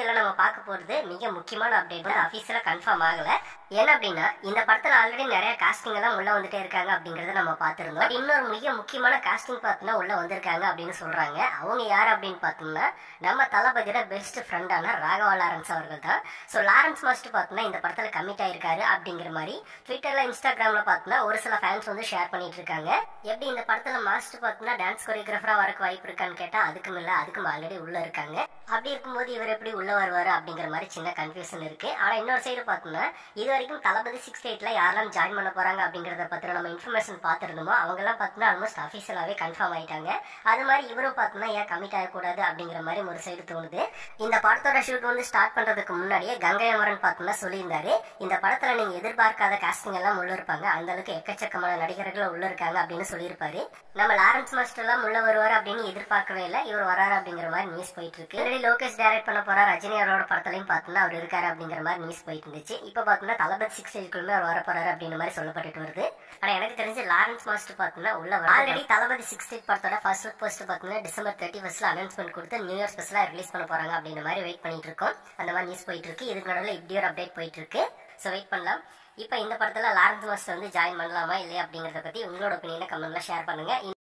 வீடியோல நம்ம பார்க்க போறது மிக முக்கியமான அப்டேட் வந்து அஃபீஷியலா கன்ஃபார்ம் ஆகல என்ன அப்படின்னா இந்த படத்துல ஆல்ரெடி நிறைய காஸ்டிங் எல்லாம் உள்ள வந்துட்டே இருக்காங்க அப்படிங்கறத நம்ம பார்த்திருந்தோம் But இன்னொரு மிக முக்கியமான காஸ்டிங் பார்த்தோம்னா உள்ள வந்திருக்காங்க அப்படின்னு சொல்றாங்க அவங்க யார் அப்படின்னு பார்த்தோம்னா நம்ம தளபதியோட பெஸ்ட் ஃப்ரெண்டான ராகவா லாரன்ஸ் அவர்கள் தான் ஸோ லாரன்ஸ் மாஸ்டர் பார்த்தோம்னா இந்த படத்துல கமிட் ஆயிருக்காரு அப்படிங்கிற மாதிரி ட்விட்டர்ல இன்ஸ்டாகிராம்ல பார்த்தோம்னா ஒரு சில ஃபேன்ஸ் வந்து ஷேர் பண்ணிட்டு இருக்காங்க எப்படி இந்த படத்துல மாஸ்டர் பார்த்தோம்னா டான்ஸ் கொரியோகிராஃபரா வரக்கு வாய்ப்பு இருக்கான்னு கேட்டா அதுக்கும் இல்ல அதுக்கும் ஆல்ரெடி உள்ள இருக்காங்க அப்படி இருக்கும்போது இவர் எப்படி உள்ள வருவாரு அப்படிங்கிற மாதிரி சின்ன கன்ஃபியூஷன் இருக்கு ஆனா இன்னொரு சைடு பார்த்தோம்னா இது வரைக்கும் தளபதி சிக்ஸ் எயிட்ல யாரெல்லாம் ஜாயின் பண்ண போறாங்க அப்படிங்கறத பத்தின நம்ம இன்ஃபர்மேஷன் பார்த்துருந்தோமோ அவங்க எல்லாம் பார்த்தோம்னா ஆல்மோஸ்ட் அஃபீஷியலாவே கன்ஃபார்ம் ஆயிட்டாங்க அது மாதிரி இவரும் பார்த்தோம்னா ஏன் கமிட் ஆகக்கூடாது அப்படிங்கிற மாதிரி ஒரு சைடு தோணுது இந்த படத்தோட ஷூட் வந்து ஸ்டார்ட் பண்றதுக்கு முன்னாடியே கங்கை அமரன் பார்த்தோம்னா சொல்லியிருந்தாரு இந்த படத்துல நீங்க எதிர்பார்க்காத காஸ்டிங் எல்லாம் உள்ள இருப்பாங்க அந்த அளவுக்கு எக்கச்சக்கமான நடிகர்கள் உள்ள இருக்காங்க அப்படின்னு சொல்லியிருப்பாரு நம்ம லாரன்ஸ் மாஸ்டர் எல்லாம் உள்ள வருவார் அப்படின்னு எதிர்பார்க்கவே இல்லை இவர் வராரு அப்படிங்கிற மாதிரி நியூஸ் போயிட்டு இருக்கு ஆல்ரெடி லோகேஷ் டைரக்ட் பண்ண போறார் ரஜினி அவரோட படத்துலயும் பார்த்தோம்னா அவர் இருக்காரு அப்படிங்கிற மாதிரி நியூஸ் போயிட்டு இருந்துச்சு இப்போ பார்த்தோம்னா தளபதி சிக்ஸ் ஏஜ்க்குள்ளுமே அவர் வர போறாரு அப்படின்ற மாதிரி சொல்லப்பட்டு வருது ஆனா எனக்கு தெரிஞ்சு லாரன்ஸ் மாஸ்டர் பார்த்தோம்னா உள்ள ஆல்ரெடி தளபதி சிக்ஸ் எயிட் படத்தோட ஃபர்ஸ்ட் லுக் போஸ்ட் பார்த்தோம்னா டிசம்பர் தேர்ட்டி ஃபர்ஸ்ட்ல அனௌன்ஸ்மெண்ட் கொடுத்து நியூ இயர் ஸ்பெஷலா ரிலீஸ் பண்ண போறாங்க அப்படின்ற மாதிரி வெயிட் பண்ணிட்டு இருக்கோம் அந்த மாதிரி நியூஸ் போயிட்டு இருக்கு இதுக்கு நடுவில் இப்படி ஒரு அப்டேட் போயிட்டு இருக்கு ஸோ வெயிட் பண்ணலாம் இப்போ இந்த படத்துல லாரன்ஸ் மாஸ்டர் வந்து ஜாயின் பண்ணலாமா இல்லையா அப்படிங்கறத பத்தி உங்களோட ஒப்பீனியனை கமெண்ட்ல ஷேர் பண்ணுங்க